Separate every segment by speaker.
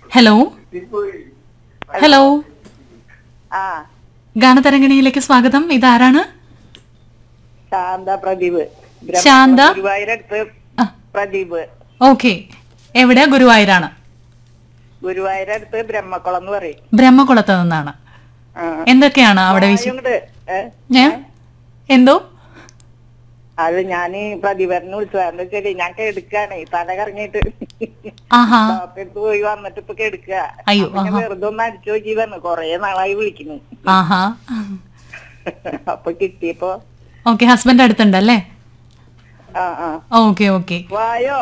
Speaker 1: Hello hello
Speaker 2: ആ
Speaker 1: ഗാനതരംഗിണിയിലേക്ക് സ്വാഗതം ഇതാരാണ്
Speaker 2: ശാന്ത പ്രദീപ് ബ്രഹ്മ-
Speaker 1: ശാന്ത?
Speaker 2: ഗുരുവായൂരടുത്ത്
Speaker 1: ആ.
Speaker 2: പ്രദീപ്
Speaker 1: ഓക്കെ എവിടെ ഗുരുവായൂരാണ്
Speaker 2: ഗുരുവായൂരടുത്ത് ബ്രഹ്മക്കുളം എന്ന് പറയും
Speaker 1: ബ്രഹ്മകുളത്ത് നിന്നാണ്
Speaker 2: ആ.
Speaker 1: എന്തൊക്കെയാണ് അവിടെ വിശ
Speaker 2: വായുണ്ട്. ഏ?
Speaker 1: ഏ? എന്തോ
Speaker 2: അത് ഞാൻ പ്രതിഭരനെ വിളിച്ചു എന്താ ശരി ഞാൻ കെടുക്കാണ് തല കറങ്ങിയിട്ട്
Speaker 1: ആഹാ
Speaker 2: ഡോക്ടറടുത്ത് പോയി വന്നിട്ട് ഇപ്പൊ കെടുക്ക
Speaker 1: അയ്യോ,
Speaker 2: അപ്പൊ ഞാൻ
Speaker 1: ആഹാ.
Speaker 2: വെറുതെ ഒന്ന് അടിച്ചു നോക്കി പറഞ്ഞു കൊറേ നാളായി വിളിക്കുന്നു
Speaker 1: ആഹാ
Speaker 2: അപ്പൊ കിട്ടിയപ്പോ
Speaker 1: ഓക്കെ ഹസ്ബൻഡ് അടുത്തുണ്ടല്ലേ
Speaker 2: ആ ആ
Speaker 1: ഓക്കെ ഓക്കെ
Speaker 2: വായോ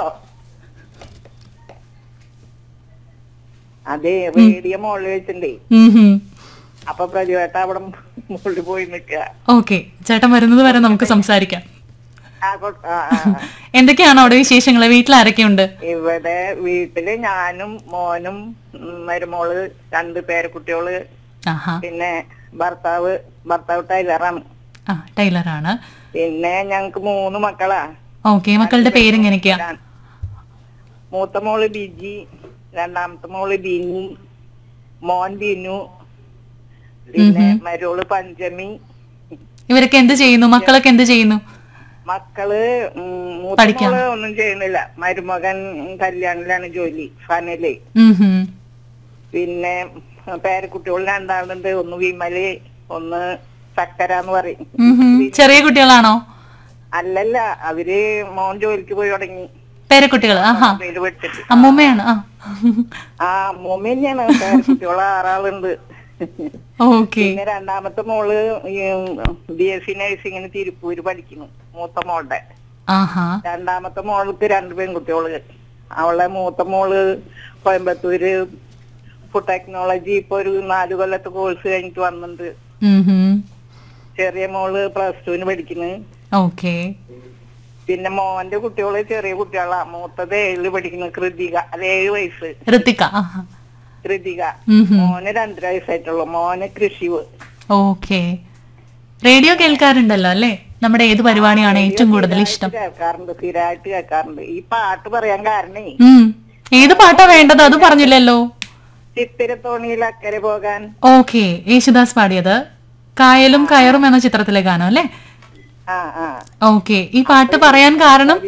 Speaker 2: അതെ റേഡിയോ മുകളിൽ വെച്ചിട്ടുണ്ടേ അപ്പൊ പ്രതിവേട്ട അവിടെ മുകളിൽ പോയി നിക്ക
Speaker 1: ഓക്കെ ചേട്ടൻ വരുന്നത് വരെ നമുക്ക് സംസാരിക്കാം
Speaker 2: ആ, കൊ- ആ, ആ, ആ.
Speaker 1: എന്തൊക്കെയാണ് അവിടെ വിശേഷങ്ങൾ വീട്ടിൽ ആരൊക്കെയുണ്ട്
Speaker 2: ഇവിടെ വീട്ടില് ഞാനും മോനും ഉം, മരുമോള് രണ്ട് പേരക്കുട്ടികള്
Speaker 1: ആഹാ
Speaker 2: പിന്നെ ഭർത്താവ് ഭർത്താവ് ടൈലറാണ്
Speaker 1: ആ ടൈലറാണ്
Speaker 2: പിന്നെ ഞങ്ങക്ക് മൂന്ന് മക്കളാ
Speaker 1: ഓക്കെ മക്കളുടെ പേരെങ്ങനെയൊക്കെയാ
Speaker 2: ഞാൻ- മൂത്ത മോള് ബിജി രണ്ടാമത്തെ മോള് ബിനി മോൻ ബിനു പിന്നെ മരോള് പഞ്ചമി
Speaker 1: ഇവരൊക്കെ എന്ത് ചെയ്യുന്നു മക്കളൊക്കെ എന്ത് ചെയ്യുന്നു
Speaker 2: മക്കള് ഉം, മൂത്ത
Speaker 1: പഠിക്കാണോ?
Speaker 2: മോള് ഒന്നും ചെയ്യുന്നില്ല മരുമകൻ കല്യാണിലാണ് ജോലി ഫനല്
Speaker 1: ഉം ഹും.
Speaker 2: പിന്നെ പേരക്കുട്ടികൾ രണ്ടാളുണ്ട് ഒന്ന് വിമല് ഒന്ന് ചക്കര എന്ന് പറയും
Speaker 1: ഉം ഹും. ചെറിയ കുട്ടികളാണോ
Speaker 2: അല്ലല്ല അവര് മോൻ ജോലിക്ക് പോയി തുടങ്ങി
Speaker 1: പേരക്കുട്ടികൾ ആഹാ
Speaker 2: വീട് വെച്ചിട്ട്
Speaker 1: അമ്മൂമ്മയാണ് ആ
Speaker 2: ആ മമ്മി തന്നെയാണ് പേരക്കുട്ടികൾ ആറാളുണ്ട്
Speaker 1: ഓക്കെ
Speaker 2: പിന്നെ രണ്ടാമത്തെ മോള് ബി എസ് സി നഴ്സിംഗിന് തിരുപ്പൂര് പഠിക്കുന്നു മൂത്ത മോളുടെ
Speaker 1: ആഹാ
Speaker 2: രണ്ടാമത്തെ മോൾക്ക് രണ്ട് പെൺകുട്ടികള് അവളെ മൂത്ത മോള് കോയമ്പത്തൂര് ഫുഡ് ടെക്നോളജി ഇപ്പൊ ഒരു നാല് കൊല്ലത്തെ കോഴ്സ് കഴിഞ്ഞിട്ട് വന്നിട്ടുണ്ട്
Speaker 1: ഉം ഹും.
Speaker 2: ചെറിയ മോള് പ്ലസ് ടുവിന് പഠിക്കുന്നു
Speaker 1: ഓക്കെ
Speaker 2: പിന്നെ മോന്റെ കുട്ടികള് ചെറിയ കുട്ടികളാ മൂത്തത് ഏഴില് പഠിക്കുന്നു കൃതിക അത് ഏഴ് വയസ്സ്
Speaker 1: ഋത്തിക ആഹാ
Speaker 2: കൃതിക
Speaker 1: ഉം ഹും.
Speaker 2: മോന് രണ്ടര വയസ്സായിട്ടുള്ളൂ മോന് കൃഷി
Speaker 1: ഓക്കെ റേഡിയോ കേൾക്കാറുണ്ടല്ലോ അല്ലേ നമ്മുടെ ഏത് പരിപാടിയാണ് ഏറ്റവും കൂടുതൽ ഇഷ്ടം
Speaker 2: കേൾക്കാറുണ്ട് സ്ഥിരമായിട്ട് കേൾക്കാറുണ്ട് ഈ പാട്ട് പറയാൻ കാരണേ
Speaker 1: ഉം ഏത് പാട്ടാ വേണ്ടത് അത് പറഞ്ഞില്ലല്ലോ
Speaker 2: ചിത്തിരത്തോണിയിൽ അക്കരെ പോകാൻ
Speaker 1: ഓക്കെ യേശുദാസ് പാടിയത് കായലും കയറും എന്ന ചിത്രത്തിലെ ഗാനം അല്ലേ
Speaker 2: ആ ആ
Speaker 1: ഓക്കെ ഈ പാട്ട് പറയാൻ കാരണം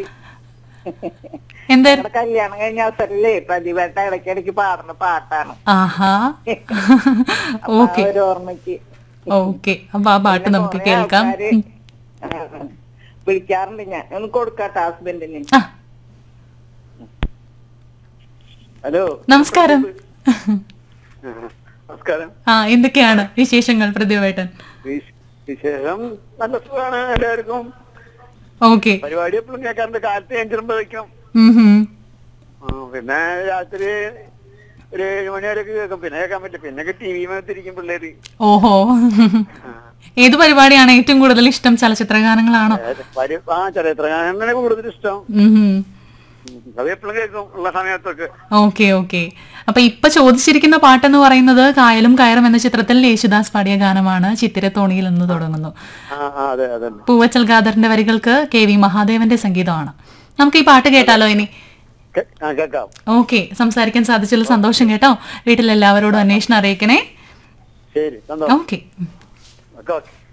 Speaker 1: എന്താ
Speaker 2: നമ്മുടെ കല്യാണം കഴിഞ്ഞ അവസരല്ലേ പ്രതിഭട്ട ഇടയ്ക്കിടയ്ക്ക് പാടുന്ന പാട്ടാണ്
Speaker 1: ആഹാ
Speaker 2: അപ്പൊ ആ
Speaker 1: ഓക്കെ
Speaker 2: ഒരു ഓർമ്മയ്ക്ക്
Speaker 1: ഓക്കെ അപ്പൊ ആ പാട്ട് നമുക്ക്
Speaker 2: കുറെ
Speaker 1: കേൾക്കാം
Speaker 2: ആൾക്കാര്, ആ, വിളിക്കാറുണ്ട് ഞാൻ ഒന്ന് കൊടുക്കാട്ടെ ഹസ്ബൻഡിന്
Speaker 1: ആ
Speaker 3: ഹലോ
Speaker 1: നമസ്കാരം
Speaker 3: നമസ്കാരം
Speaker 1: ആ എന്തൊക്കെയാണ് വിശേഷങ്ങൾ പ്രതിഭേട്ടൻ
Speaker 3: വിശ്- വിശേഷം നല്ല സുഖമാണ് എല്ലാവർക്കും
Speaker 1: ഓക്കെ
Speaker 3: പരിപാടി എപ്പോഴും കേൾക്കാറുണ്ട് കാലത്ത് അഞ്ചിരുമ്പോ വയ്ക്കും പിന്നെ രാത്രി ഒരു ഏഴ് മണി വരെയൊക്കെ കേൾക്കും പിന്നെ കേൾക്കാൻ പറ്റില്ല പിന്നെ ടി വി മേത്തിരിക്കും പിള്ളേര്
Speaker 1: ഓഹോ ഏത് പരിപാടിയാണ് ഏറ്റവും കൂടുതൽ ഇഷ്ടം ചലച്ചിത്ര ഗാനങ്ങളാണോ
Speaker 3: ഏത് പരി- ആ ചരിത്ര ഗാനങ്ങളെ കൂടുതൽ ഇഷ്ടം
Speaker 1: ഉം ഹും.
Speaker 3: ഉം. അത് എപ്പോഴും കേൾക്കും ഉള്ള സമയത്തൊക്കെ
Speaker 1: ഓക്കെ ഓക്കെ അപ്പൊ ഇപ്പൊ ചോദിച്ചിരിക്കുന്ന പാട്ടെന്ന് പറയുന്നത് കായലും കയറും എന്ന ചിത്രത്തിൽ യേശുദാസ് പാടിയ ഗാനമാണ് ചിത്തിരത്തോണിയിൽ എന്ന് തുടങ്ങുന്നു
Speaker 3: ആ ആ അതെ അതെ
Speaker 1: പൂവച്ചൽ ഖാദറിന്റെ വരികൾക്ക് കെ വി മഹാദേവന്റെ സംഗീതമാണ് നമുക്ക് ഈ പാട്ട് കേട്ടാലോ ഇനി
Speaker 3: കേ- ആ കേൾക്കാം
Speaker 1: ഓക്കെ സംസാരിക്കാൻ സാധിച്ചതിൽ സന്തോഷം കേട്ടോ വീട്ടിലെല്ലാവരോടും അന്വേഷണം അറിയിക്കണേ
Speaker 3: ശരി സന്തോഷം
Speaker 1: ഓക്കെ
Speaker 3: ഓക്കെ ഓക്കെ